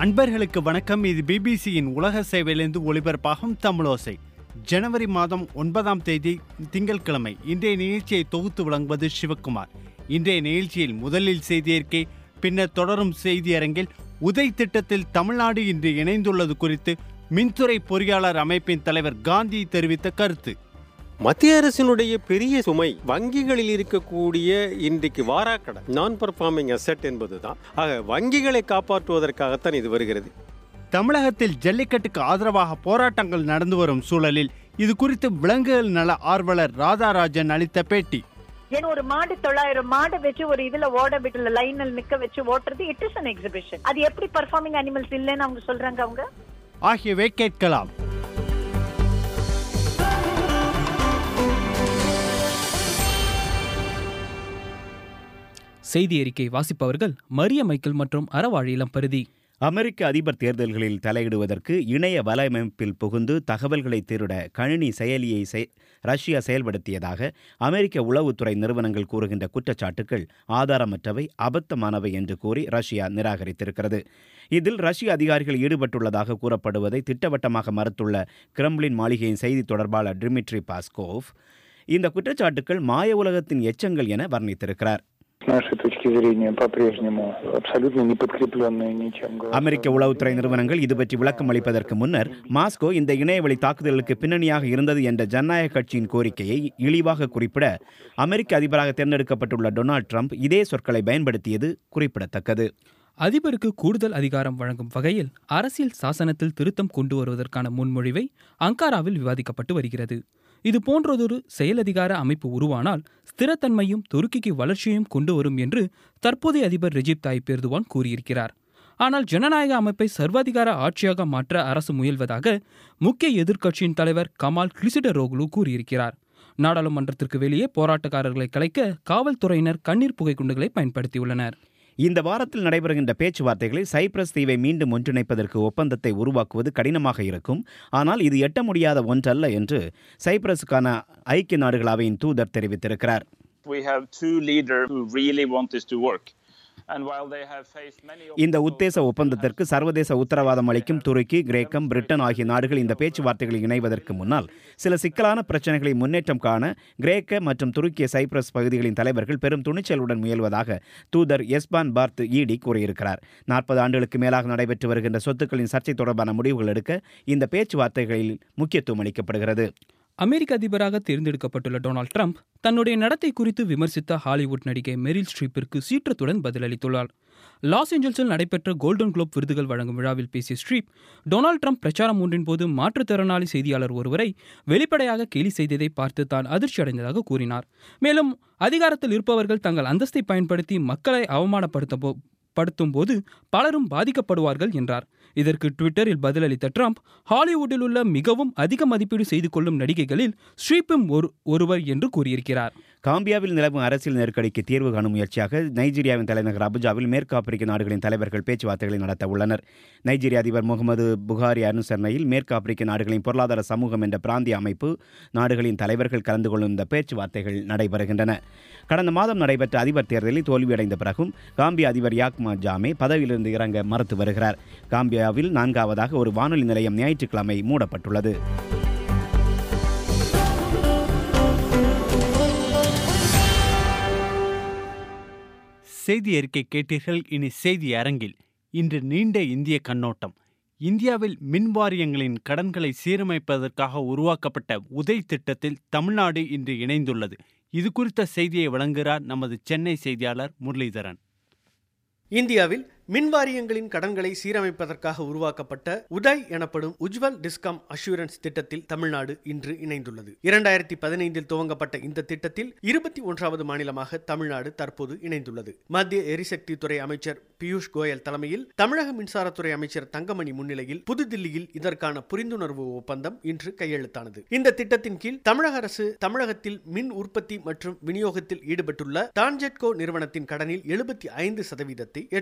அன்பர்களுக்கு வணக்கம் இது பிபிசியின் உலக சேவையிலிருந்து ஒளிபரப்பாகும் தமிழோசை ஜனவரி மாதம் ஒன்பதாம் தேதி திங்கட்கிழமை இன்றைய நிகழ்ச்சியை தொகுத்து வழங்குவது சிவக்குமார் இன்றைய நிகழ்ச்சியில் முதலில் செய்தியறிக்கை பின்னர் தொடரும் செய்தியரங்கில் உதய் திட்டத்தில் தமிழ்நாடு இன்று இணைந்துள்ளது குறித்து மின்துறை பொறியாளர் அமைப்பின் தலைவர் காந்தி தெரிவித்த கருத்து மத்திய அரசினுடைய பெரிய சுமை வங்கிகளில் இருக்கக்கூடிய இன்றைக்கு வாராக்கடன் நான் பர்ஃபார்மிங் அசெட் என்பதுதான் ஆக வங்கிகளை காப்பாற்றுவதற்காகத்தான் இது வருகிறது தமிழகத்தில் ஜல்லிக்கட்டுக்கு ஆதரவாக போராட்டங்கள் நடந்து வரும் சூழலில் இது குறித்து விலங்குகள் நல ஆர்வலர் ராதாராஜன் அளித்த பேட்டி ஏன்னா ஒரு மாடு தொள்ளாயிரம் மாடை வச்சு ஒரு இதுல ஓட விட்டுல லைனில் நிக்க வச்சு ஓட்டுறது இட் இஸ் அன் எக்ஸிபிஷன் அது எப்படி பர்ஃபார்மிங் அனிமல்ஸ் இல்லைன்னு அவங்க சொல்றாங்க அவங்க ஆகியவை கேட்கலாம் செய்தி அறிக்கை வாசிப்பவர்கள் மரிய மைக்கேல் மற்றும் அறவாழி இளம்பருதி அமெரிக்க அதிபர் தேர்தல்களில் தலையிடுவதற்கு இணைய வலையமைப்பில் புகுந்து தகவல்களை திருட கணினி செயலியை செய்- ரஷ்யா செயல்படுத்தியதாக அமெரிக்க உளவுத்துறை நிறுவனங்கள் கூறுகின்ற குற்றச்சாட்டுகள் ஆதாரமற்றவை அபத்தமானவை என்று கூறி ரஷ்யா நிராகரித்திருக்கிறது இதில் ரஷ்ய அதிகாரிகள் ஈடுபட்டுள்ளதாக கூறப்படுவதை திட்டவட்டமாக மறுத்துள்ள கிரெம்ளின் மாளிகையின் செய்தி தொடர்பாளர் டிமிட்ரி பாஸ்கோவ் இந்த குற்றச்சாட்டுகள் மாய உலகத்தின் எச்சங்கள் என வர்ணித்திருக்கிறார் С нашей точки зрения, по-прежнему абсолютно не подкрепленные ничем. அமெரிக்க உளவுத்துறை நிறுவனங்கள் இது பற்றி விளக்கம் அளிப்பதற்கு முன்னர் மாஸ்கோ இந்த இணையவழி தாக்குதலுக்கு பின்னணியாக இருந்தது என்ற ஜனநாயக கட்சியின் கோரிக்கையை இழிவாக குறிப்பிட அமெரிக்க அதிபராக தேர்ந்தெடுக்கப்பட்டுள்ள டொனால்ட் ட்ரம்ப் இதே சொற்களை பயன்படுத்தியது குறிப்பிடத்தக்கது அதிபருக்கு கூடுதல் அதிகாரம் வழங்கும் வகையில் அரசியல் சாசனத்தில் திருத்தம் கொண்டு வருவதற்கான முன்மொழிவை அங்காராவில் விவாதிக்கப்பட்டு வருகிறது இது போன்றதொரு செயலதிகார அமைப்பு உருவானால் ஸ்திரத்தன்மையும் துருக்கிக்கு வளர்ச்சியையும் கொண்டு வரும் என்று தற்போதைய அதிபர் ரெஜிப் தாயிப் எர்துவான் கூறியிருக்கிறார் ஆனால் ஜனநாயக அமைப்பை சர்வாதிகார ஆட்சியாக மாற்ற அரசு முயல்வதாக முக்கிய எதிர்க்கட்சியின் தலைவர் கமால் கிளிசிடரோக்லு கூறியிருக்கிறார் நாடாளுமன்றத்திற்கு வெளியே போராட்டக்காரர்களை கலைக்க காவல்துறையினர் கண்ணீர் புகை குண்டுகளை பயன்படுத்தியுள்ளனர் இந்த வாரத்தில் நடைபெறுகின்ற பேச்சுவார்த்தைகளில் சைப்ரஸ் தீவை மீண்டும் ஒன்றிணைப்பதற்கு ஒப்பந்தத்தை உருவாக்குவது கடினமாக இருக்கும் ஆனால் இது எட்ட முடியாத ஒன்றல்ல என்று சைப்ரஸுக்கான ஐக்கிய நாடுகள் அவையின் தூதர் தெரிவித்திருக்கிறார் we have two leaders who really want this to work. And while they have faced many இந்த உத்தேச ஒப்பந்தத்திற்கு சர்வதேச உத்தரவாதம் அளிக்கும் துருக்கி கிரேக்கம் பிரிட்டன் ஆகிய நாடுகள் இந்த பேச்சுவார்த்தைகளில் இணைவதற்கு முன்னால் சில சிக்கலான பிரச்சனைகளை முன்னேற்றம் காண கிரேக்க மற்றும் துருக்கிய சைப்ரஸ் பகுதிகளின் தலைவர்கள் பெரும் துணிச்சலுடன் முயல்வதாக தூதர் எஸ்பான் பார்த் ஈடி கூறியிருக்கிறார் நாற்பது ஆண்டுகளுக்கு மேலாக நடைபெற்று வருகின்ற சொத்துக்களின் சர்ச்சை தொடர்பான முடிவுகள் எடுக்க இந்த பேச்சுவார்த்தைகளில் முக்கியத்துவம் அளிக்கப்படுகிறது அமெரிக்க அதிபராக தேர்ந்தெடுக்கப்பட்டுள்ள டொனால்ட் ட்ரம்ப் தன்னுடைய நடத்தை குறித்து விமர்சித்த ஹாலிவுட் நடிகை மெரில் ஸ்ட்ரீப்பிற்கு சீற்றத்துடன் பதிலளித்துள்ளார் லாஸ் ஏஞ்சல்ஸில் நடைபெற்ற கோல்டன் குளோப் விருதுகள் வழங்கும் விழாவில் பேசிய ஸ்ட்ரீப் டொனால்ட் ட்ரம்ப் பிரச்சாரம் ஒன்றின் போது மாற்றுத்திறனாளி செய்தியாளர் ஒருவரை வெளிப்படையாக கேலி செய்ததை பார்த்து தான் அதிர்ச்சி அடைந்ததாக கூறினார் மேலும் அதிகாரத்தில் இருப்பவர்கள் தங்கள் அந்தஸ்தை பயன்படுத்தி மக்களை அவமானப்படுத்த போ- படுத்தும் போது பலரும் பாதிக்கப்படுவார்கள் என்றார் இதற்கு ட்விட்டரில் பதிலளித்த ட்ரம்ப் ஹாலிவுட்டில் உள்ள மிகவும் அதிக மதிப்பீடு செய்து கொள்ளும் நடிகைகளில் ஸ்ரீப்பும் ஒரு ஒருவர் என்று கூறியிருக்கிறார் காம்பியாவில் நிலவும் அரசியல் நெருக்கடிக்கு தீர்வு காணும் முயற்சியாக நைஜீரியாவின் தலைநகர் அபுஜாவில் மேற்கு ஆப்பிரிக்க நாடுகளின் தலைவர்கள் பேச்சுவார்த்தைகளை நடத்த உள்ளனர் நைஜீரிய அதிபர் முகமது புகாரி அனுசரணையில் மேற்கு ஆப்பிரிக்க நாடுகளின் பொருளாதார சமூகம் என்ற பிராந்திய அமைப்பு நாடுகளின் தலைவர்கள் கலந்து கொள்ளும் இந்த பேச்சுவார்த்தைகள் நடைபெறுகின்றன கடந்த மாதம் நடைபெற்ற அதிபர் தேர்தலில் தோல்வியடைந்த பிறகும் காம்பிய அதிபர் யாக்மா ஜாமே பதவியிலிருந்து இறங்க மறுத்து வருகிறார் காம்பியாவில் நான்காவதாக ஒரு வானொலி நிலையம் ஞாயிற்றுக்கிழமை மூடப்பட்டுள்ளது செய்தி அறிக்கை கேட்டீர்கள் இனி செய்தி அரங்கில் இன்று நீண்ட இந்திய கண்ணோட்டம் இந்தியாவில் மின் வாரியங்களின் கடன்களை சீரமைப்பதற்காக உருவாக்கப்பட்ட உதய் திட்டத்தில் தமிழ்நாடு இன்று இணைந்துள்ளது இது குறித்த செய்தியை வழங்குகிறார் நமது சென்னை செய்தியாளர் முரளிதரன் இந்தியாவில் மின் வாரியங்களின் கடன்களை சீரமைப்பதற்காக உருவாக்கப்பட்ட உதய் எனப்படும் உஜ்வல் டிஸ்காம் அஷூரன்ஸ் திட்டத்தில் தமிழ்நாடு இன்று இணைந்துள்ளது இரண்டாயிரத்தி பதினைந்தில் துவங்கப்பட்ட இந்த திட்டத்தில் இருபத்தி ஒன்றாவது மாநிலமாக தமிழ்நாடு தற்போது இணைந்துள்ளது மத்திய எரிசக்தி துறை அமைச்சர் பியூஷ் கோயல் தலைமையில் தமிழக மின்சாரத்துறை அமைச்சர் தங்கமணி முன்னிலையில் புதுதில்லியில் இதற்கான புரிந்துணர்வு ஒப்பந்தம் இன்று கையெழுத்தானது இந்த திட்டத்தின் கீழ் தமிழக அரசு தமிழகத்தில் மின் உற்பத்தி மற்றும் விநியோகத்தில் ஈடுபட்டுள்ள டான்ஜெட்கோ நிறுவனத்தின் கடனில் எழுபத்தி ஐந்து சதவீதத்தை ஏற்றுக்கொள்ளும்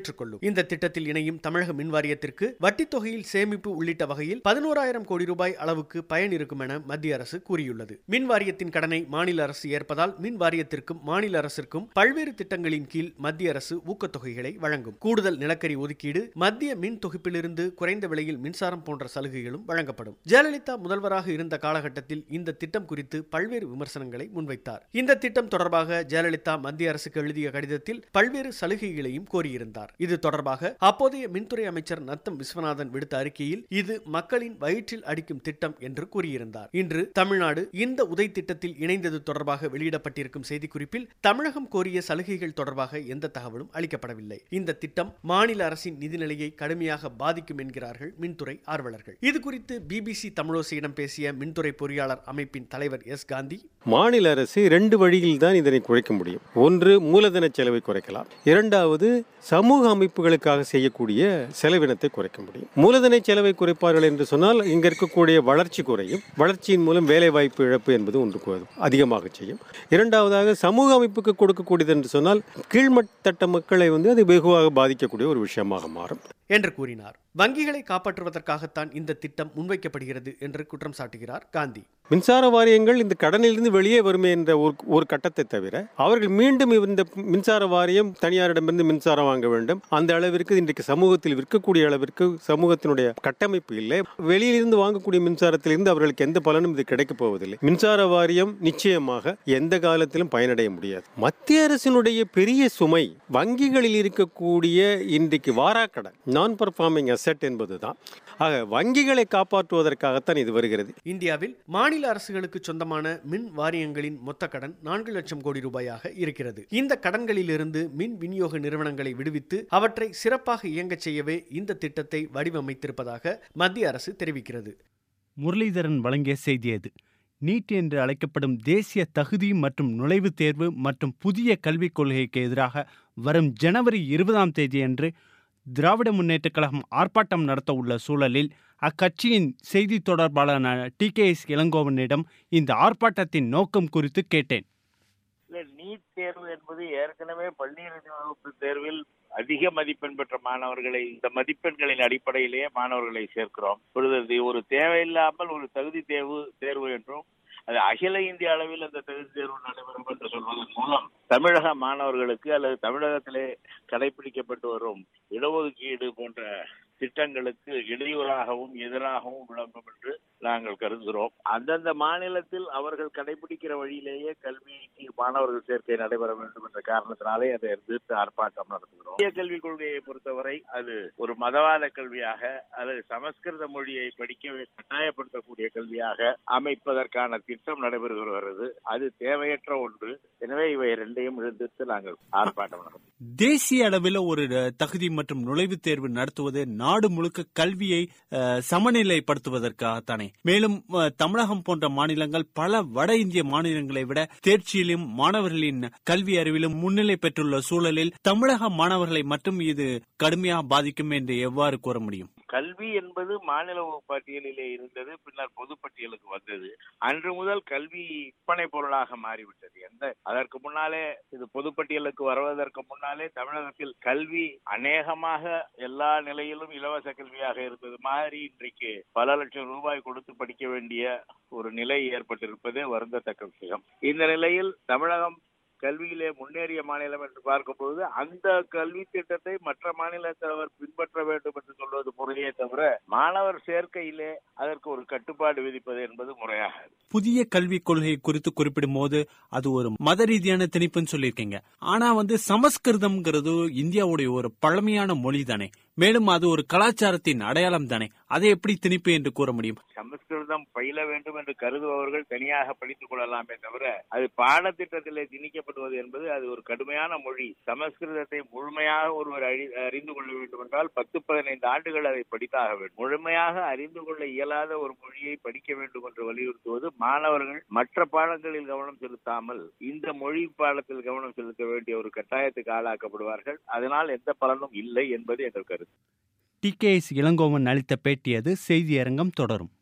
இந்த திட்டத்தில் இணையும் தமிழக மின் வாரியத்திற்கு வட்டித் தொகையில் சேமிப்பு உள்ளிட்ட வகையில் பதினோராயிரம் கோடி ரூபாய் அளவுக்கு பயன் இருக்கும் என மத்திய அரசு கூறியுள்ளது மின் வாரியத்தின் கடனை மாநில அரசு ஏற்பதால் மின் வாரியத்திற்கும் மாநில அரசிற்கும் பல்வேறு திட்டங்களின் கீழ் மத்திய அரசு ஊக்கத்தொகைகளை வழங்கும் கூடுதல் நிலக்கரி ஒதுக்கீடு மத்திய மின் தொகுப்பிலிருந்து குறைந்த விலையில் மின்சாரம் போன்ற சலுகைகளும் வழங்கப்படும் ஜெயலலிதா முதல்வராக இருந்த காலகட்டத்தில் இந்த திட்டம் குறித்து பல்வேறு விமர்சனங்களை முன்வைத்தார் இந்த திட்டம் தொடர்பாக ஜெயலலிதா மத்திய அரசுக்கு எழுதிய கடிதத்தில் பல்வேறு சலுகைகளையும் கோரியிருந்தார் இது தொடர்பாக அப்போதைய மின்துறை அமைச்சர் நத்தம் விஸ்வநாதன் விடுத்த அறிக்கையில் இது மக்களின் வயிற்றில் அடிக்கும் திட்டம் என்று கூறியிருந்தார் இன்று தமிழ்நாடு இந்த உதை திட்டத்தில் இணைந்தது தொடர்பாக வெளியிடப்பட்டிருக்கும் செய்திக்குறிப்பில் தமிழகம் கோரிய சலுகைகள் தொடர்பாக எந்த தகவலும் அளிக்கப்படவில்லை இந்த திட்டம் மாநில அரசின் நிதிநிலையை கடுமையாக பாதிக்கும் என்கிறார்கள் மின்துறை ஆர்வலர்கள் இது குறித்து பிபிசி தமிழோசையிடம் பேசிய மின்துறை பொறியாளர் அமைப்பின் தலைவர் எஸ் காந்தி மாநில அரசு ரெண்டு வழியில் தான் இதனை குறைக்க முடியும் ஒன்று மூலதன செலவை குறைக்கலாம் இரண்டாவது சமூக அமைப்புகளுக்காக செய்யக்கூடிய செலவினத்தை குறைக்க முடியும் மூலதன செலவை குறைப்பார்கள் என்று சொன்னால் இங்க இருக்கக்கூடிய வளர்ச்சி குறையும் வளர்ச்சியின் மூலம் வேலை வாய்ப்பு இழப்பு என்பது ஒன்று கு- அதிகமாக செய்யும் இரண்டாவதாக சமூக அமைப்புக்கு கொடுக்கக்கூடியது என்று சொன்னால் கீழ்மட்ட மக்களை வந்து அது வெகுவாக பாதிக்கக்கூடிய ஒரு விஷயமாக மாறும் என்று கூறினார் வங்கிகளை காப்பாற்றுவதற்காகத்தான் இந்த திட்டம் முன்வைக்கப்படுகிறது என்று குற்றம் சாட்டுகிறார் காந்தி மின்சார வாரியங்கள் இந்த கடனிலிருந்து வெளியே வருமே என்ற ஒரு ஒரு கட்டத்தை தவிர அவர்கள் மீண்டும் இந்த மின்சார வாரியம் தனியாரிடமிருந்து மின்சாரம் வாங்க வேண்டும் அந்த அளவிற்கு இன்றைக்கு சமூகத்தில் விற்கக்கூடிய அளவிற்கு சமூகத்தினுடைய கட்டமைப்பு இல்லை வெளியிலிருந்து வாங்கக்கூடிய மின்சாரத்திலிருந்து அவர்களுக்கு எந்த பலனும் இது கிடைக்கப் போவதில்லை மின்சார வாரியம் நிச்சயமாக எந்த காலத்திலும் பயனடைய முடியாது மத்திய அரசினுடைய பெரிய சுமை வங்கிகளில் இருக்கக்கூடிய இன்றைக்கு வாராக்கடன் நான் பர்ஃபார்மிங் அசெட் என்பதுதான் ஆக வங்கிகளை காப்பாற்றுவதற்காகத்தான் இது வருகிறது இந்தியாவில் மாநில அரசுகளுக்கு சொந்தமான மின் வாரியங்களின் மொத்த கடன் நான்கு லட்சம் கோடி ரூபாயாக இருக்கிறது இந்த கடன்களிலிருந்து மின் விநியோக நிறுவனங்களை விடுவித்து அவற்றை சிறப்பாக இயங்கச் செய்யவே இந்த திட்டத்தை வடிவமைத்திருப்பதாக மத்திய அரசு தெரிவிக்கிறது முரளிதரன் வழங்கிய செய்தி அது நீட் என்று அழைக்கப்படும் தேசிய தகுதி மற்றும் நுழைவுத் தேர்வு மற்றும் புதிய கல்விக் கொள்கைக்கு எதிராக வரும் ஜனவரி இருபதாம் தேதியன்று திராவிட முன்னேற்றக் கழகம் ஆர்ப்பாட்டம் நடத்த உள்ள சூழலில் அக்கட்சியின் செய்தி தொடர்பாளரான டி கே எஸ் இளங்கோவனிடம் இந்த ஆர்ப்பாட்டத்தின் நோக்கம் குறித்து கேட்டேன் இல்ல நீட் தேர்வு என்பது ஏற்கனவே பள்ளி இறுதி வகுப்பு தேர்வில் அதிக மதிப்பெண் பெற்ற மாணவர்களை இந்த மதிப்பெண்களின் அடிப்படையிலேயே மாணவர்களை சேர்க்கிறோம் இப்பொழுது இது ஒரு தேவையில்லாமல் ஒரு தகுதி தேர்வு தேர்வு என்றும் அது அகில இந்திய அளவில் அந்த தகுதி தேர்வு நடைபெறும் என்று சொல்வதன் மூலம் தமிழக மாணவர்களுக்கு அல்லது தமிழகத்திலே கடைபிடிக்கப்பட்டு வரும் இடஒதுக்கீடு போன்ற திட்டங்களுக்கு இடையூறாகவும் எதிராகவும் விளங்கும் என்று நாங்கள் கருதுகிறோம் அந்தந்த மாநிலத்தில் அவர்கள் கடைபிடிக்கிற வழியிலேயே கல்விக்கு மாணவர்கள் சேர்க்கை நடைபெற வேண்டும் என்ற காரணத்தினாலே அதை எதிர்த்து ஆர்ப்பாட்டம் நடத்துகிறோம் இந்திய கல்விக் கொள்கையை பொறுத்தவரை அது ஒரு மதவாத கல்வியாக அல்லது சமஸ்கிருத மொழியை படிக்க கட்டாயப்படுத்தக்கூடிய கல்வியாக அமைப்பதற்கான திட்டம் நடைபெறுகிறது வருகிறது அது தேவையற்ற ஒன்று எனவே இவை இரண்டையும் எதிர்த்து நாங்கள் ஆர்ப்பாட்டம் நடத்துகிறோம் தேசிய அளவில் ஒரு அஹ், தகுதி மற்றும் நுழைவுத் தேர்வு நடத்துவது நாடு முழுக்க கல்வியை அஹ், சமநிலைப்படுத்துவதற்காகத்தானே மேலும் அஹ், தமிழகம் போன்ற மாநிலங்கள் பல வட இந்திய மாநிலங்களை விட தேர்ச்சியிலும் மாணவர்களின் கல்வி அறிவிலும் முன்னிலை பெற்றுள்ள சூழலில் தமிழக மாணவர்களை மட்டும் இது கடுமையாக பாதிக்கும் என்று எவ்வாறு கூற முடியும் கல்வி என்பது மாநில பட்டியலிலே இருந்தது பின்னர் பொதுப்பட்டியலுக்கு வந்தது அன்று முதல் கல்வி விற்பனை பொருளாக மாறிவிட்டது எந்த அதற்கு முன்னாலே இது பொதுப்பட்டியலுக்கு வருவதற்கு முன்னாலே தமிழகத்தில் கல்வி அநேகமாக எல்லா நிலையிலும் இலவச கல்வியாக இருந்தது மாதிரி இன்றைக்கு பல லட்சம் ரூபாய் கொடுத்து படிக்க வேண்டிய ஒரு நிலை ஏற்பட்டிருப்பது வருந்தத்தக்க விஷயம் இந்த நிலையில் தமிழகம் கல்வியிலே முன்னேறிய மாநிலம் என்று பார்க்கும்போது அந்த கல்வி திட்டத்தை மற்ற மாநிலத்தவர் பின்பற்ற வேண்டும் என்று சொல்வது முறையே தவிர மாணவர் சேர்க்கையிலே அதற்கு ஒரு கட்டுப்பாடு விதிப்பது என்பது முறையாகாது புதிய கல்விக் கொள்கை குறித்து குறிப்பிடும் போது அது ஒரு மத ரீதியான திணிப்புன்னு சொல்லியிருக்கீங்க ஆனா வந்து சமஸ்கிருதம்ங்கிறது இந்தியாவுடைய ஒரு பழமையான மொழி தானே மேலும் அது ஒரு கலாச்சாரத்தின் அடையாளம் தானே அதை எப்படி திணிப்பு என்று கூற முடியும் சமஸ்கிருதம் பயில வேண்டும் என்று கருதுபவர்கள் தனியாக படித்துக் கொள்ளலாமே தவிர அது பாடத்திட்டத்திலே திணிக்கப்படுவது என்பது அது ஒரு கடுமையான மொழி சமஸ்கிருதத்தை முழுமையாக ஒருவர் அறி- அறிந்து கொள்ள வேண்டும் என்றால் பத்து பதினைந்து ஆண்டுகள் அதை படித்தாக வேண்டும் முழுமையாக அறிந்து கொள்ள இயலாத ஒரு மொழியை படிக்க வேண்டும் என்று வலியுறுத்துவது மாணவர்கள் மற்ற பாடங்களில் கவனம் செலுத்தாமல் இந்த மொழி பாடத்தில் கவனம் செலுத்த வேண்டிய ஒரு கட்டாயத்துக்கு ஆளாக்கப்படுவார்கள் அதனால் எந்த பலனும் இல்லை என்பது எங்கள் கருத்து டி கே எஸ் இளங்கோவன் அளித்த பேட்டியது செய்தியரங்கம் தொடரும்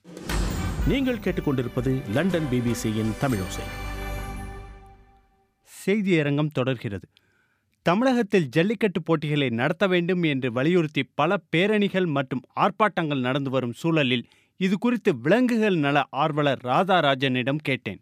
நீங்கள் கேட்டுக்கொண்டிருப்பது லண்டன் பிபிசியின் தமிழோசை செய்தியரங்கம் தொடர்கிறது தமிழகத்தில் ஜல்லிக்கட்டு போட்டிகளை நடத்த வேண்டும் என்று வலியுறுத்தி பல பேரணிகள் மற்றும் ஆர்ப்பாட்டங்கள் நடந்து வரும் சூழலில் இது குறித்து விலங்குகள் நல ஆர்வலர் ராதாராஜனிடம் கேட்டேன்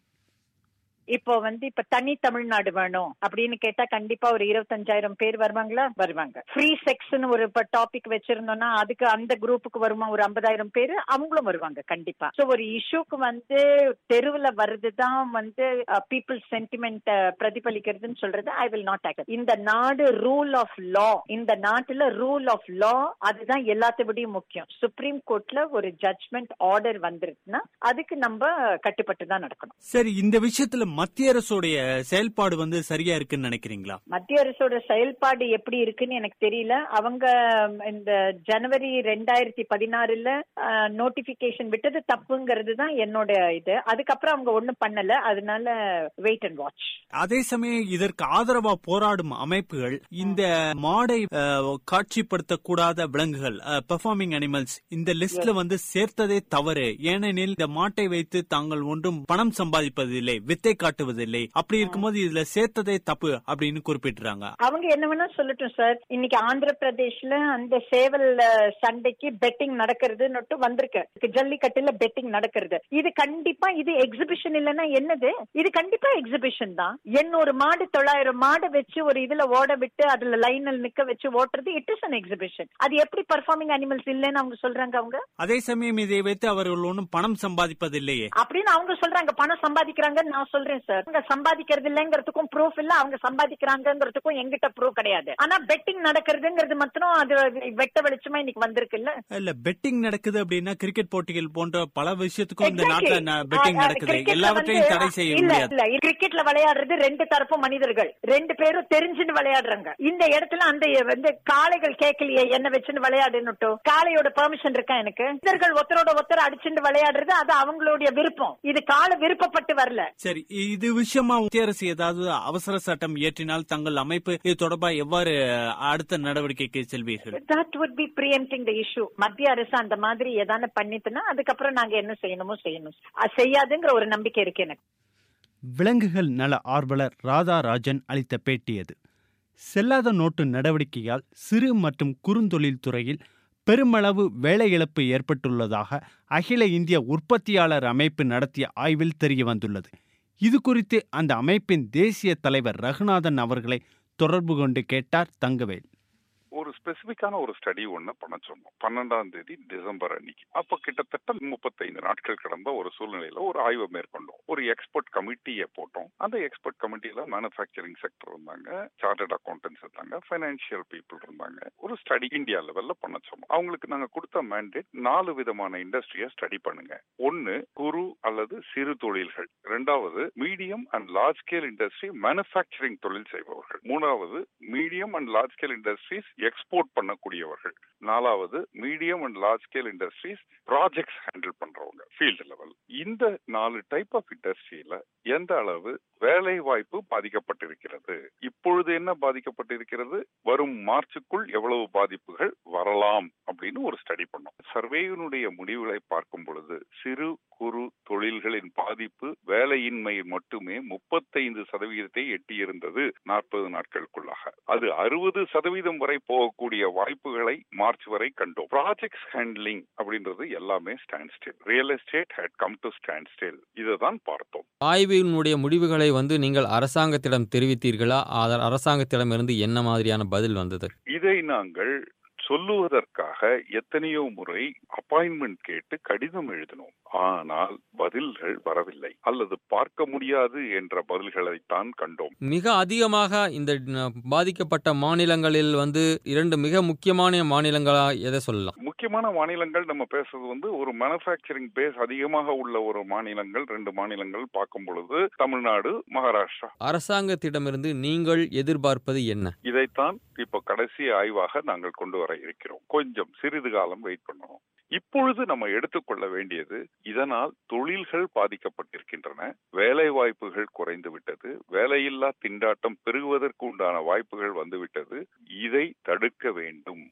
இப்போ வந்து இப்ப தனி தமிழ்நாடு வேணும் அப்படின்னு கேட்டா கண்டிப்பா ஒரு இருபத்தஞ்சாயிரம் பேர் வருவாங்களா வருவாங்க ஃப்ரீ செக்ஸ்னு ஒரு இப்ப டாபிக் வச்சிருந்தோம்னா அதுக்கு அந்த குரூப்புக்கு வருமா ஒரு ஐம்பதாயிரம் பேர் அவங்களும் வருவாங்க கண்டிப்பா சோ ஒரு இஷ்யூக்கு வந்து தெருவுல வர்றதுதான் வந்து பீப்புள் சென்டிமெண்ட் பிரதிபலிக்கிறதுன்னு சொல்றது ஐ வில் நாட் ஆக்ட் இந்த நாடு ரூல் ஆஃப் லா இந்த நாட்டுல ரூல் ஆஃப் லா அதுதான் எல்லாத்தையும் முக்கியம் சுப்ரீம் கோர்ட்ல ஒரு ஜட்மெண்ட் ஆர்டர் வந்துருச்சுன்னா அதுக்கு நம்ம கட்டுப்பட்டு தான் நடக்கணும் சரி இந்த விஷயத்துல மத்திய அரசுடைய செயல்பாடு வந்து சரியா இருக்குன்னு நினைக்கிறீங்களா மத்திய அரசோட செயல்பாடு எப்படி இருக்குன்னு எனக்கு தெரியல அவங்க இந்த ஜனவரி ரெண்டாயிரத்தி பதினாறுல நோட்டிபிகேஷன் விட்டது தப்புங்கிறது தான் என்னோட இது அதுக்கப்புறம் அவங்க ஒண்ணும் பண்ணல அதனால வெயிட் அண்ட் வாட்ச் அதே சமயம் இதற்கு ஆதரவா போராடும் அமைப்புகள் இந்த மாடை அஹ், காட்சிப்படுத்தக்கூடாத விலங்குகள் பெர்ஃபார்மிங் அனிமல்ஸ் இந்த லிஸ்ட்ல வந்து சேர்த்ததே தவறு ஏனெனில் இந்த மாட்டை வைத்து தாங்கள் ஒன்றும் பணம் சம்பாதிப்பதில்லை வித்தை காட்டுவதில்லை அப்படி இருக்கும்போது இதுல சேர்த்ததே தப்பு அப்படின்னு குறிப்பிட்டுறாங்க அவங்க என்ன வேணா சொல்லட்டும் சார் இன்னைக்கு ஆந்திர பிரதேஷ்ல அந்த சேவல் அஹ், சண்டைக்கு பெட்டிங் நடக்கிறதுன்னு வந்திருக்கு ஜல்லிக்கட்டுல பெட்டிங் நடக்கிறது இது கண்டிப்பா இது எக்ஸிபிஷன் இல்லைன்னா என்னது இது கண்டிப்பா எக்ஸிபிஷன் தான் எண்ணூறு மாடு தொள்ளாயிரம் மாடு வச்சு ஒரு இதுல ஓட விட்டு அதுல லைனில் நிக்க வச்சு ஓட்டுறது இட் இஸ் அன் எக்ஸிபிஷன் அது எப்படி பர்ஃபார்மிங் அனிமல்ஸ் இல்லைன்னு அவங்க சொல்றாங்க அவங்க அதே சமயம் இதை வைத்து அவர்கள் ஒன்றும் பணம் சம்பாதிப்பதில்லையே அப்படின்னு அவங்க சொல்றாங்க பணம் சம்பாதிக்கிறாங்கன்னு நான் சொல்றேன் சார் அவங்க சம்பாதிக்கிறது இல்லைங்கிறதுக்கும் ப்ரூஃப் இல்ல அவங்க சம்பாதிக்கிறாங்கிறதுக்கும் எங்கிட்ட ப்ரூஃப் கிடையாது ஆனா பெட்டிங் நடக்கிறதுங்கிறது மாத்திரம் அது வெட்ட வெளிச்சமா இன்னைக்கு வந்திருக்கு இல்ல இல்ல பெட்டிங் நடக்குது அப்படின்னா கிரிக்கெட் போட்டிகள் போன்ற பல விஷயத்துக்கும் இந்த Exactly. நாட்டுல பெட்டிங் ஆ, ஆ, நடக்குது cricketல எல்லாவற்றையும் வந்து- தடை செய்ய இல்ல, முடியாது இல்ல, கிரிக்கெட்ல விளையாடுறது ரெண்டு தரப்பும் மனிதர்கள் ரெண்டு பேரும் தெரிஞ்சுன்னு விளையாடுறாங்க இந்த இடத்துல அந்த வந்து காளைகள் கேட்கலையே என்ன வச்சுன்னு விளையாடுன்னுட்டோ காளையோட பெர்மிஷன் இருக்கா எனக்கு மனிதர்கள் ஒருத்தரோட ஒருத்தர் அடிச்சுட்டு விளையாடுறது அது அவங்களுடைய விருப்பம் இது கால விருப்பப்பட்டு வரல சரி இது விஷயமா மத்திய அரசு ஏதாவது அவசர சட்டம் இயற்றினால் தங்கள் அமைப்பு இது தொடர்பா எவ்வாறு அடுத்த நடவடிக்கைக்கு செல்வீர்கள் that would be preempting the issue மத்திய அரசு அந்த மாதிரி ஏதான பண்ணிட்டுனா அதுக்கப்புறம் நாங்க என்ன செய்யணுமோ செய்யணும் அது செய்யாதுங்கிற ஒரு நம்பிக்கை இருக்கு எனக்கு விலங்குகள் நல ஆர்வலர் ராதா ராஜன் அளித்த பேட்டியது செல்லாத நோட்டு நடவடிக்கையால் சிறு மற்றும் குறுந்தொழில் துறையில் பெருமளவு வேலை இழப்பு ஏற்பட்டுள்ளதாக அகில இந்திய உற்பத்தியாளர் அமைப்பு நடத்திய ஆய்வில் தெரிய வந்துள்ளது இது குறித்து அந்த அமைப்பின் தேசிய தலைவர் ரகுநாதன் அவர்களை தொடர்பு கொண்டு கேட்டார் தங்கவேல் ஒரு ஸ்பெசிபிக்கான ஒரு ஸ்டடி ஒண்ணு பண்ண சொன்னோம் பன்னெண்டாம் தேதி டிசம்பர் அன்னைக்கு அப்ப கிட்டத்தட்ட முப்பத்தைந்து நாட்கள் கடந்த ஒரு சூழ்நிலையில ஒரு ஆய்வை மேற்கொண்டோம் ஒரு எக்ஸ்பர்ட் கமிட்டியை போட்டோம் அந்த எக்ஸ்பர்ட் கமிட்டியில மேனுஃபேக்சரிங் செக்டர் இருந்தாங்க சார்ட்டர்ட் அக்கௌண்டன்ஸ் இருந்தாங்க ஃபைனான்சியல் பீப்புள் இருந்தாங்க ஒரு ஸ்டடி இந்தியா லெவல்ல பண்ண சொன்னோம் அவங்களுக்கு நாங்க கொடுத்த மேண்டேட் நாலு விதமான இண்டஸ்ட்ரியை ஸ்டடி பண்ணுங்க ஒன்னு குறு அல்லது சிறு தொழில்கள் ரெண்டாவது medium and large scale industry manufacturing தொழில் செய்பவர்கள் மூணாவது medium and large scale industries export பண்ணக்கூடியவர்கள் நாலாவது medium and large scale industries projects handle பண்றவங்க ஃபீல்டு லெவல் இந்த நாலு டைப் ஆஃப் இண்டஸ்ட்ரியில எந்த அளவு வேலை வாய்ப்பு பாதிக்கப்பட்டிருக்கிறது இப்பொழுது என்ன பாதிக்கப்பட்டிருக்கிறது வரும் மார்ச்சுக்குள் எவ்வளவு பாதிப்புகள் வரலாம் அப்படின்னு ஒரு ஸ்டடி பண்ணோம் சர்வேயினுடைய முடிவுகளை பார்க்கும் பொழுது சிறு குறு தொழில்களின் பாதிப்பு வேலையின்மை மட்டுமே முப்பத்தைந்து சதவீதத்தை எட்டியிருந்தது நாற்பது நாட்களுக்குள்ளாக அது அறுபது சதவீதம் வரை போகக்கூடிய வாய்ப்புகளை மார்ச் வரை கண்டோம் ப்ராஜெக்ட்ஸ் ஹேண்ட்லிங் அப்படின்றது எல்லாமே standstill real estate had come to standstill இதை தான் பார்த்தோம் ஆய்வினுடைய முடிவுகளை வந்து நீங்கள் அரசாங்கத்திடம் தெரிவித்தீர்களா அதர் அரசாங்கத்திடமிருந்து என்ன மாதிரியான பதில் வந்தது இதை நாங்கள் சொல்லுவதற்காக எத்தனையோ முறை அப்பாயின்மெண்ட் கேட்டு கடிதம் எழுதினோம் ஆனால் பதில்கள் வரவில்லை அல்லது பார்க்க முடியாது என்ற பதில்களைத்தான் கண்டோம் மிக அதிகமாக இந்த ந- பாதிக்கப்பட்ட மாநிலங்களில் வந்து இரண்டு மிக முக்கியமான மாநிலங்களா எதை சொல்லலாம் முக்கியமான மாநிலங்கள் நம்ம பேசுறது வந்து ஒரு மேனுஃபேக்சரிங் பேஸ் அதிகமாக உள்ள ஒரு மாநிலங்கள் ரெண்டு மாநிலங்கள் பார்க்கும் பொழுது தமிழ்நாடு மகாராஷ்டிரா அரசாங்கத்திடமிருந்து நீங்கள் எதிர்பார்ப்பது என்ன இதைத்தான் இப்ப கடைசி ஆய்வாக நாங்கள் கொண்டு வர இருக்கிறோம் கொஞ்சம் சிறிது காலம் வெயிட் பண்ணணும் இப்பொழுது நம்ம எடுத்துக்கொள்ள வேண்டியது இதனால் தொழில்கள் பாதிக்கப்பட்டிருக்கின்றன வேலை வாய்ப்புகள் குறைந்து விட்டது வேலையில்லா திண்டாட்டம் பெருகுவதற்கு உண்டான வாய்ப்புகள் வந்துவிட்டது இதை தடுக்க வேண்டும்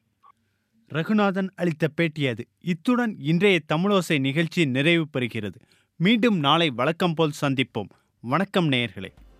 ரகுநாதன் அளித்த பேட்டியது இத்துடன் இன்றைய தமிழோசை நிகழ்ச்சி நிறைவு பெறுகிறது மீண்டும் நாளை வழக்கம் போல் சந்திப்போம் வணக்கம் நேயர்களே